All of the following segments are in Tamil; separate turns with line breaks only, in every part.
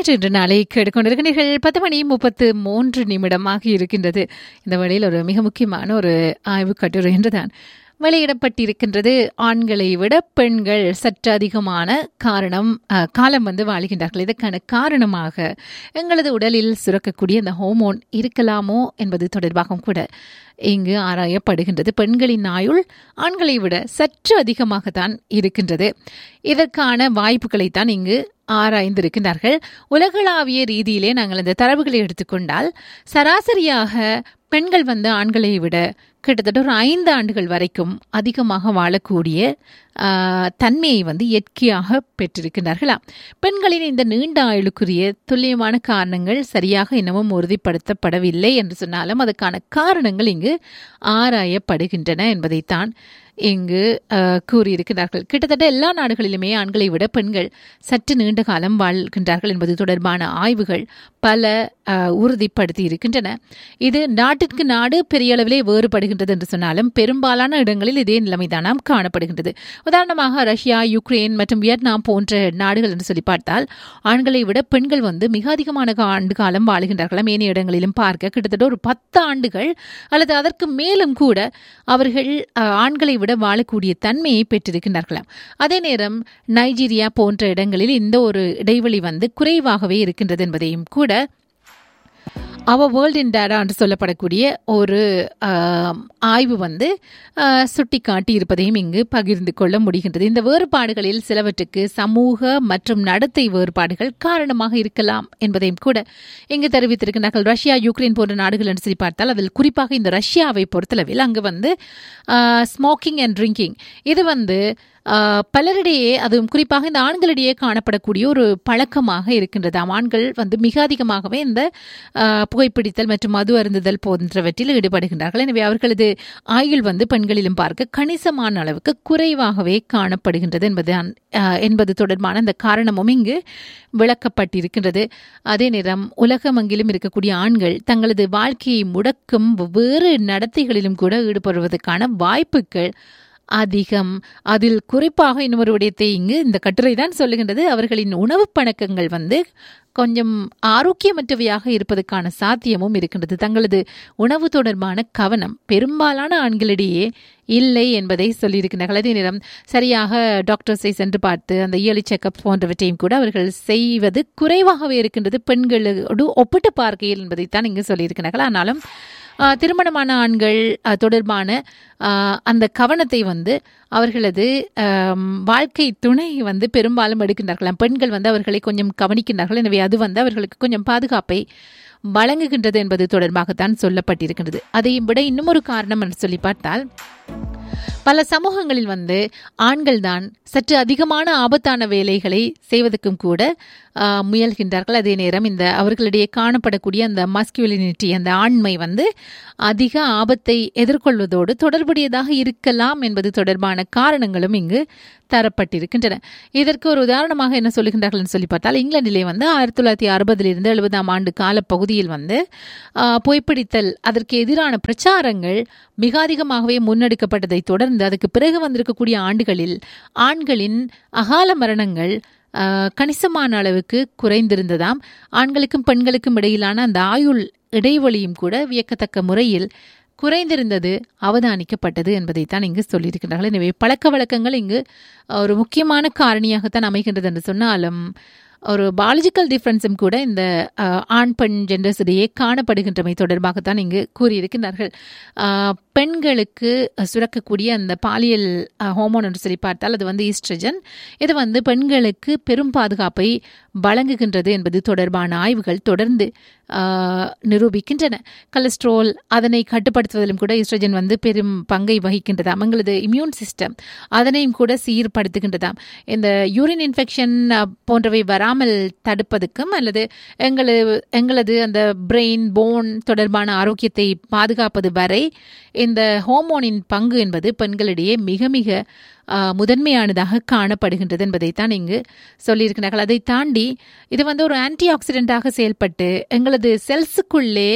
நேற்று இன்று நாளை கேட்டுக்கொண்டிருக்கிறீர்கள் பத்து மணி முப்பத்து மூன்று நிமிடமாக இருக்கின்றது இந்த வேளையில் ஒரு மிக முக்கியமான ஒரு ஆய்வு கட்டுரை என்றுதான் வெளியிடப்பட்டிருக்கின்றது ஆண்களை விட பெண்கள் சற்று அதிகமான காரணம் அஹ், காலம் வந்து வாழ்கின்றார்கள் இதற்கான காரணமாக எங்களது உடலில் சுரக்கக்கூடிய அந்த ஹோமோன் இருக்கலாமோ என்பது தொடர்பாகவும் கூட இங்கு ஆராயப்படுகின்றது பெண்களின் ஆயுள் ஆண்களை விட சற்று அதிகமாகத்தான் இருக்கின்றது இதற்கான வாய்ப்புகளைத்தான் இங்கு ஆராய்ந்திருக்கின்றார்கள் உலகளாவிய ரீதியிலே நாங்கள் இந்த தரவுகளை எடுத்துக்கொண்டால் சராசரியாக பெண்கள் வந்து ஆண்களை விட கிட்டத்தட்ட ஒரு ஐந்து ஆண்டுகள் வரைக்கும் அதிகமாக வாழக்கூடிய ஆஹ், தன்மையை வந்து இயற்கையாக பெற்றிருக்கின்றார்களா பெண்களின் இந்த நீண்ட ஆயுளுக்குரிய துல்லியமான காரணங்கள் சரியாக இன்னமும் உறுதிப்படுத்தப்படவில்லை என்று சொன்னாலும் அதுக்கான காரணங்கள் இங்கு ஆராயப்படுகின்றன என்பதைத்தான் இங்கு அஹ், கூறியிருக்கிறார்கள் கிட்டத்தட்ட எல்லா நாடுகளிலுமே ஆண்களை விட பெண்கள் சற்று நீண்ட காலம் வாழ்கின்றார்கள் என்பது தொடர்பான ஆய்வுகள் பல அஹ், உறுதிப்படுத்தி இருக்கின்றன இது நாட்டிற்கு நாடு பெரிய அளவிலே வேறுபடுகின்றது என்று சொன்னாலும் பெரும்பாலான இடங்களில் இதே நிலைமைதானாம் காணப்படுகின்றது உதாரணமாக ரஷ்யா யுக்ரைன் மற்றும் வியட்நாம் போன்ற நாடுகள் என்று சொல்லி பார்த்தால் ஆண்களை விட பெண்கள் வந்து மிக அதிகமான கா- ஆண்டு காலம் வாழுகின்றார்களாம் ஏனைய இடங்களிலும் பார்க்க கிட்டத்தட்ட ஒரு பத்து ஆண்டுகள் அல்லது அதற்கு மேலும் கூட அவர்கள் அஹ், ஆண்களை விட வாழக்கூடிய தன்மையை பெற்றிருக்கின்றார்களாம் அதே நேரம் நைஜீரியா போன்ற இடங்களில் இந்த ஒரு இடைவெளி வந்து குறைவாகவே இருக்கின்றது என்பதையும் கூட அவர் வேர்ல்ட் இன் டேரா என்று சொல்லப்படக்கூடிய ஒரு ஆம், ஆய்வு வந்து சுட்டி காட்டி இருப்பதையும் இங்கு பகிர்ந்து கொள்ள முடிகின்றது இந்த வேறுபாடுகளில் சிலவற்றுக்கு சமூக மற்றும் நடத்தை வேறுபாடுகள் காரணமாக இருக்கலாம் என்பதையும் கூட இங்கு தெரிவித்திருக்கிறார்கள் ரஷ்யா யுக்ரைன் போன்ற நாடுகள் என்று சொல்லி பார்த்தால் அதில் குறிப்பாக இந்த ரஷ்யாவை பொறுத்தளவில் அங்கு வந்து ஸ்மோக்கிங் அண்ட் ட்ரிங்கிங் இது வந்து ஆஹ், பலரிடையே அதுவும் குறிப்பாக இந்த ஆண்களிடையே காணப்படக்கூடிய ஒரு பழக்கமாக இருக்கின்றதாம் ஆண்கள் வந்து மிக அதிகமாகவே இந்த ஆஹ், புகைப்பிடித்தல் மற்றும் மது அருந்துதல் போன்றவற்றில் ஈடுபடுகின்றார்கள் எனவே அவர்களது ஆயுள் வந்து பெண்களிலும் பார்க்க கணிசமான அளவுக்கு குறைவாகவே காணப்படுகின்றது என்பது என்பது தொடர்பான அந்த காரணமும் இங்கு விளக்கப்பட்டிருக்கின்றது அதே நேரம் உலகமெங்கிலும் இருக்கக்கூடிய ஆண்கள் தங்களது வாழ்க்கையை முடக்கும் வெவ்வேறு நடத்தைகளிலும் கூட ஈடுபடுவதற்கான வாய்ப்புகள் அதிகம் அதில் குறிப்பாக இன்னொரு விடயத்தை இங்கு இந்த கட்டுரை தான் சொல்லுகின்றது அவர்களின் உணவு பழக்கங்கள் வந்து கொஞ்சம் ஆரோக்கியமற்றவையாக இருப்பதற்கான சாத்தியமும் இருக்கின்றது தங்களது உணவு தொடர்பான கவனம் பெரும்பாலான ஆண்களிடையே இல்லை என்பதை சொல்லியிருக்கிறார்கள் அதே நேரம் சரியாக டாக்டர்ஸை சென்று பார்த்து அந்த இயர்லி செக்கப் போன்றவற்றையும் கூட அவர்கள் செய்வது குறைவாகவே இருக்கின்றது பெண்களோடு ஒப்பிட்டு பார்க்கையில் என்பதைத்தான் இங்கு சொல்லியிருக்கிறார்கள் ஆனாலும் ஆஹ், திருமணமான ஆண்கள் ஆஹ், தொடர்பான ஆஹ், அந்த கவனத்தை வந்து அவர்களது ஆம், வாழ்க்கை துணை வந்து பெரும்பாலும் எடுக்கின்றார்களாம் பெண்கள் வந்து அவர்களை கொஞ்சம் கவனிக்கின்றார்கள் எனவே அது வந்து அவர்களுக்கு கொஞ்சம் பாதுகாப்பை வழங்குகின்றது என்பது தொடர்பாகத்தான் சொல்லப்பட்டிருக்கின்றது அதையும் விட இன்னும் ஒரு காரணம் என்று சொல்லி பார்த்தால் பல சமூகங்களில் வந்து ஆண்கள் தான் சற்று அதிகமான ஆபத்தான வேலைகளை செய்வதற்கும் கூட ஆ, முயல்கின்றார்கள் அதே நேரம் இந்த அவர்களிடையே காணப்படக்கூடிய அந்த மஸ்குலினிட்டி அந்த ஆண்மை வந்து அதிக ஆபத்தை எதிர்கொள்வதோடு தொடர்புடையதாக இருக்கலாம் என்பது தொடர்பான காரணங்களும் இங்கு தரப்பட்டிருக்கின்றன இதற்கு ஒரு உதாரணமாக என்ன சொல்லுகின்றார்கள் என்று சொல்லி பார்த்தால் இங்கிலாந்திலே வந்து ஆயிரத்தி தொள்ளாயிரத்தி அறுபதிலிருந்து எழுபதாம் ஆண்டு காலப்பகுதியில் வந்து ஆ, புகைப்பிடித்தல் அதற்கு எதிரான பிரச்சாரங்கள் மிக அதிகமாகவே முன்னெடுக்கப்பட்டதை தொடர்ந்து அதுக்கு பிறகு வந்திருக்கக்கூடிய ஆண்டுகளில் ஆண்களின் அகால மரணங்கள் ஆஹ், கணிசமான அளவுக்கு குறைந்திருந்ததாம் ஆண்களுக்கும் பெண்களுக்கும் இடையிலான அந்த ஆயுள் இடைவெளியும் கூட வியக்கத்தக்க முறையில் குறைந்திருந்தது அவதானிக்கப்பட்டது என்பதைத்தான் இங்கு சொல்லியிருக்கிறார்கள் எனவே பழக்க வழக்கங்கள் இங்கு ஒரு முக்கியமான காரணியாகத்தான் அமைகின்றது என்று சொன்னாலும் ஒரு பாலஜிக்கல் டிஃப்ரென்ஸும் கூட இந்த ஆஹ், ஆண் பெண் ஜெண்டர்ஸ் இடையே காணப்படுகின்றமை தொடர்பாகத்தான் இங்கு கூறியிருக்கிறார்கள் ஆஹ், பெண்களுக்கு சுரக்கக்கூடிய அந்த பாலியல் ஹோமோன் என்று சொல்லி பார்த்தால் அது வந்து ஈஸ்ட்ரஜன் இது வந்து பெண்களுக்கு பெரும் பாதுகாப்பை வழங்குகின்றது என்பது தொடர்பான ஆய்வுகள் தொடர்ந்து ஆஹ், நிரூபிக்கின்றன கொலஸ்ட்ரால் அதனை கட்டுப்படுத்துவதிலும் கூட ஈஸ்ட்ரஜன் வந்து பெரும் பங்கை வகிக்கின்றதாம் எங்களது இம்யூன் சிஸ்டம் அதனையும் கூட சீர்படுத்துகின்றதாம் இந்த யூரின் இன்ஃபெக்ஷன் போன்றவை வராமல் தடுப்பதற்கும் அல்லது எங்களது எங்களது அந்த பிரெயின் போன் தொடர்பான ஆரோக்கியத்தை பாதுகாப்பது வரை இந்த ஹோமோனின் பங்கு என்பது பெண்களிடையே மிக மிக ஆஹ், முதன்மையானதாக காணப்படுகின்றது என்பதைத்தான் இங்கு சொல்லியிருக்கிறார்கள் அதை தாண்டி இது வந்து ஒரு ஆன்டி ஆக்சிடென்ட்டாக செயல்பட்டு எங்களது செல்ஸுக்குள்ளே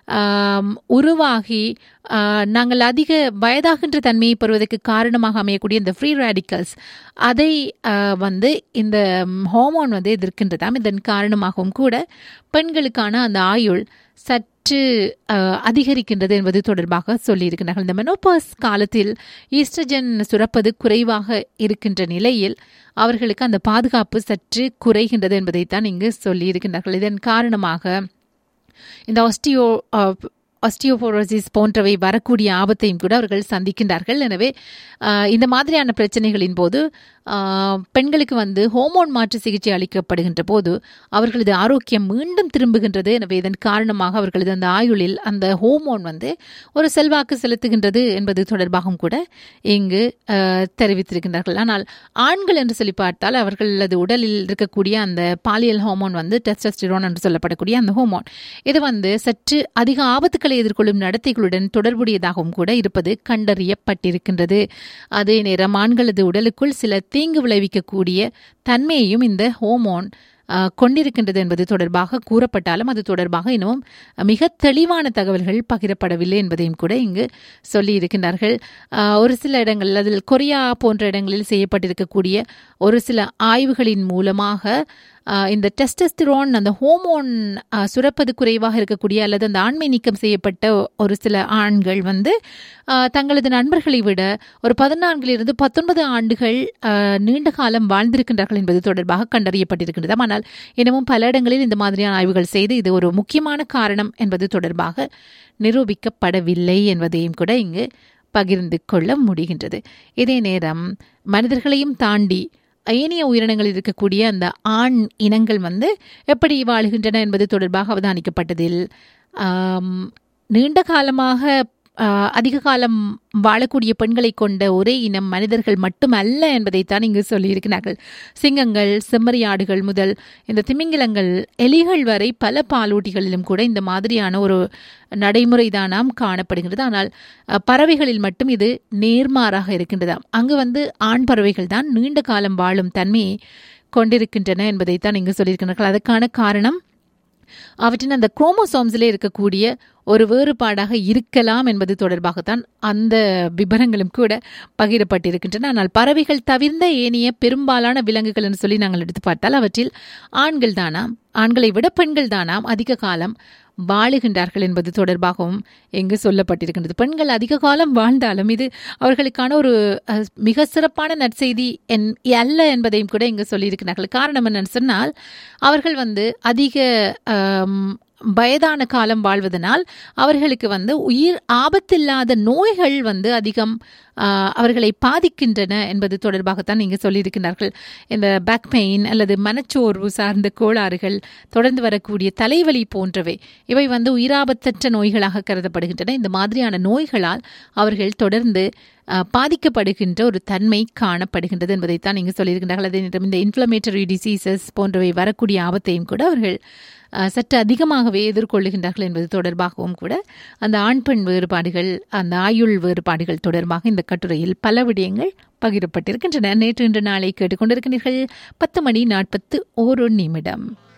ஆம், உருவாகி ஆஹ், நாங்கள் அதிக வயதாகின்ற தன்மையை பெறுவதற்கு காரணமாக அமையக்கூடிய இந்த ஃப்ரீ ரேடிக்கல்ஸ் அதை ஆஹ், வந்து இந்த ஹார்மோன் வந்து எதிர்க்கின்றதாம் இதன் காரணமாகவும் கூட பெண்களுக்கான அந்த ஆயுள் சற்று ஆஹ், அதிகரிக்கின்றது என்பது தொடர்பாக சொல்லியிருக்கிறார்கள் இந்த மெனோபாஸ் காலத்தில் ஈஸ்ட்ரஜன் சுரப்பது குறைவாக இருக்கின்ற நிலையில் அவர்களுக்கு அந்த பாதுகாப்பு சற்று குறைகின்றது என்பதைத்தான் இங்கு சொல்லியிருக்கின்றார்கள் இதன் காரணமாக இந்த ஆஸ்டியோ ஆஸ்டியோபோரோசிஸ் போன்றவை வரக்கூடிய ஆபத்தையும் கூட அவர்கள் சந்திக்கின்றார்கள் எனவே ஆஹ், இந்த மாதிரியான பிரச்சனைகளின் போது ஆஹ், பெண்களுக்கு வந்து ஹோமோன் மாற்று சிகிச்சை அளிக்கப்படுகின்ற போது அவர்களது ஆரோக்கியம் மீண்டும் திரும்புகின்றது எனவே இதன் காரணமாக அவர்களது அந்த ஆயுளில் அந்த ஹோமோன் வந்து ஒரு செல்வாக்கு செலுத்துகின்றது என்பது தொடர்பாகவும் கூட இங்கு ஆஹ், தெரிவித்திருக்கின்றார்கள் ஆனால் ஆண்கள் என்று சொல்லி பார்த்தால் அவர்களது உடலில் இருக்கக்கூடிய அந்த பாலியல் ஹோமோன் வந்து டெஸ்டஸ்டிரோன் என்று சொல்லப்படக்கூடிய அந்த ஹோமோன் இது வந்து சற்று அதிக ஆபத்துக்களை எதிர்கொள்ளும் நடத்தைகளுடன் தொடர்புடையதாகவும் கூட இருப்பது கண்டறியப்பட்டிருக்கின்றது அதே நேரம் ஆண்களது உடலுக்குள் சில தீங்கு விளைவிக்கக்கூடிய தன்மையையும் இந்த ஹோமோன் ஆஹ், கொண்டிருக்கின்றது என்பது தொடர்பாக கூறப்பட்டாலும் அது தொடர்பாக இன்னும் மிக தெளிவான தகவல்கள் பகிரப்படவில்லை என்பதையும் கூட இங்கு சொல்லி இருக்கின்றார்கள் ஆஹ், ஒரு சில இடங்கள் அதில் கொரியா போன்ற இடங்களில் செய்யப்பட்டிருக்கக்கூடிய ஒரு சில ஆய்வுகளின் மூலமாக ஆஹ், இந்த டெஸ்டஸ்டிரோன் அந்த ஹோமோன் ஆஹ், சுரப்பது குறைவாக இருக்கக்கூடிய அல்லது அந்த ஆண்மை நீக்கம் செய்யப்பட்ட ஒரு சில ஆண்கள் வந்து ஆஹ், தங்களது நண்பர்களை விட ஒரு பதினான்கிலிருந்து பத்தொன்பது ஆண்டுகள் ஆஹ், நீண்ட காலம் வாழ்ந்திருக்கின்றார்கள் என்பது தொடர்பாக கண்டறியப்பட்டிருக்கின்றது ஆனால் இன்னமும் பல இடங்களில் இந்த மாதிரியான ஆய்வுகள் செய்து இது ஒரு முக்கியமான காரணம் என்பது தொடர்பாக நிரூபிக்கப்படவில்லை என்பதையும் கூட இங்கு பகிர்ந்து கொள்ள முடிகின்றது இதே நேரம் மனிதர்களையும் தாண்டி ஏனைய உயிரினங்களில் இருக்கக்கூடிய அந்த ஆண் இனங்கள் வந்து எப்படி வாழுகின்றன என்பது தொடர்பாக அவதானிக்கப்பட்டதில் ஆம், நீண்ட காலமாக ஆ, அதிக காலம் வாழக்கூடிய பெண்களை கொண்ட ஒரே இனம் மனிதர்கள் மட்டுமல்ல என்பதைத்தான் இங்கு சொல்லியிருக்கிறார்கள் சிங்கங்கள் செம்மறியாடுகள் முதல் இந்த திமிங்கிலங்கள் எலிகள் வரை பல பாலூட்டிகளிலும் கூட இந்த மாதிரியான ஒரு நடைமுறை தானாம் காணப்படுகிறது ஆனால் அ, பறவைகளில் மட்டும் இது நேர்மாறாக இருக்கின்றதாம் அங்கு வந்து ஆண் பறவைகள் தான் நீண்ட காலம் வாழும் தன்மையை கொண்டிருக்கின்றன என்பதைத்தான் இங்கு சொல்லியிருக்கிறார்கள் அதற்கான காரணம் அவற்றின் அந்த குரோமோசோம்ஸிலே இருக்கக்கூடிய ஒரு வேறுபாடாக இருக்கலாம் என்பது தொடர்பாகத்தான் அந்த விவரங்களும் கூட பகிரப்பட்டிருக்கின்றன ஆனால் பறவைகள் தவிர்ந்த ஏனைய பெரும்பாலான விலங்குகள் என்று சொல்லி நாங்கள் எடுத்து பார்த்தால் அவற்றில் ஆண்கள் தானாம் ஆண்களை விட பெண்கள் தானாம் அதிக காலம் வாழுகின்றார்கள் என்பது தொடர்பாகவும் எங்கு சொல்லப்பட்டிருக்கின்றது பெண்கள் அதிக காலம் வாழ்ந்தாலும் இது அவர்களுக்கான ஒரு அஹ், மிக சிறப்பான நற்செய்தி என் அல்ல என்பதையும் கூட இங்கு சொல்லியிருக்கிறார்கள் காரணம் என்னன்னு சொன்னால் அவர்கள் வந்து அதிக ஆம், வயதான காலம் வாழ்வதனால் அவர்களுக்கு வந்து உயிர் ஆபத்தில்லாத நோய்கள் வந்து அதிகம் ஆ, அவர்களை பாதிக்கின்றன என்பது தொடர்பாகத்தான் இங்கு சொல்லியிருக்கிறார்கள் இந்த பேக் பெயின் அல்லது மனச்சோர்வு சார்ந்த கோளாறுகள் தொடர்ந்து வரக்கூடிய தலைவலி போன்றவை இவை வந்து உயிராபத்தற்ற நோய்களாக கருதப்படுகின்றன இந்த மாதிரியான நோய்களால் அவர்கள் தொடர்ந்து ஆ, பாதிக்கப்படுகின்ற ஒரு தன்மை காணப்படுகின்றது என்பதைத்தான் இங்கு சொல்லியிருக்கின்றார்கள் அதே நேரம் இந்த இன்ஃப்ளமேட்டரி டிசீசஸ் போன்றவை வரக்கூடிய ஆபத்தையும் கூட அவர்கள் ஆ, சற்று அதிகமாகவே எதிர்கொள்ளுகின்றார்கள் என்பது தொடர்பாகவும் கூட அந்த ஆண் பெண் வேறுபாடுகள் அந்த ஆயுள் வேறுபாடுகள் தொடர்பாக இந்த கட்டுரையில் பல விடயங்கள் பகிரப்பட்டிருக்கின்றன நேற்று இன்று நாளை கேட்டுக்கொண்டிருக்கிறீர்கள் பத்து மணி நாற்பத்து ஓரு நிமிடம்